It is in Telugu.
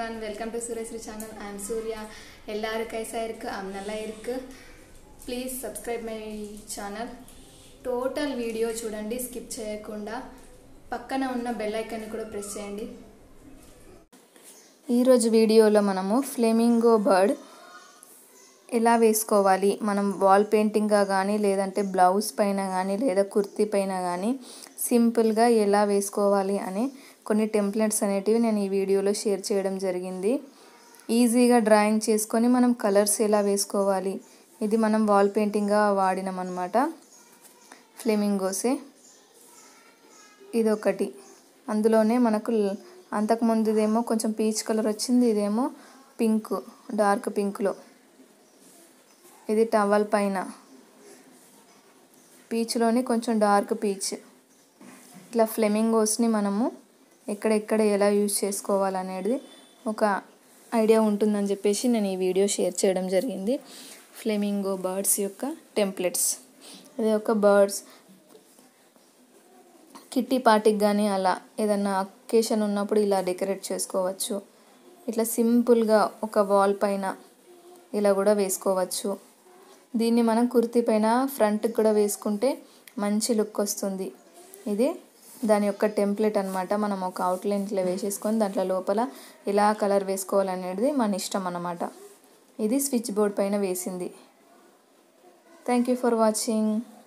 one welcome to Suryasri channel I am Surya எல்லாரும் கைசா இருக்கு ஐம் நல்லா இருக்கு please subscribe my channel total video చూడండి స్కిప్ చేయకుండా పక్కన ఉన్న బెల్ ఐకాన్ని కూడా ప్రెస్ చేయండి ఈరోజు వీడియోలో మనము ఫ్లెమింగో బర్డ్ ఎలా వేసుకోవాలి మనం వాల్ పెయింటింగ్గా కానీ లేదంటే బ్లౌజ్ పైన కానీ లేదా కుర్తీ పైన కానీ సింపుల్గా ఎలా వేసుకోవాలి అనే కొన్ని టెంప్లెట్స్ అనేటివి నేను ఈ వీడియోలో షేర్ చేయడం జరిగింది ఈజీగా డ్రాయింగ్ చేసుకొని మనం కలర్స్ ఎలా వేసుకోవాలి ఇది మనం వాల్ పెయింటింగ్గా వాడినాం అనమాట ఫ్లెమింగోసే ఇదొకటి అందులోనే మనకు అంతకుముందుదేమో కొంచెం పీచ్ కలర్ వచ్చింది ఇదేమో పింక్ డార్క్ పింక్లో ఇది టవల్ పైన పీచ్లోని కొంచెం డార్క్ పీచ్ ఇట్లా ఫ్లెమింగోస్ని మనము ఎక్కడెక్కడ ఎలా యూజ్ చేసుకోవాలనేది ఒక ఐడియా ఉంటుందని చెప్పేసి నేను ఈ వీడియో షేర్ చేయడం జరిగింది ఫ్లెమింగో బర్డ్స్ యొక్క టెంప్లెట్స్ ఇది ఒక బర్డ్స్ కిట్టి పార్టీకి కానీ అలా ఏదన్నా అకేషన్ ఉన్నప్పుడు ఇలా డెకరేట్ చేసుకోవచ్చు ఇట్లా సింపుల్గా ఒక వాల్ పైన ఇలా కూడా వేసుకోవచ్చు దీన్ని మనం కుర్తీ పైన ఫ్రంట్కి కూడా వేసుకుంటే మంచి లుక్ వస్తుంది ఇది దాని యొక్క టెంప్లెట్ అనమాట మనం ఒక అవుట్లైన్ ఇట్లా వేసేసుకొని దాంట్లో లోపల ఎలా కలర్ వేసుకోవాలనేది మన ఇష్టం అన్నమాట ఇది స్విచ్ బోర్డ్ పైన వేసింది థ్యాంక్ యూ ఫర్ వాచింగ్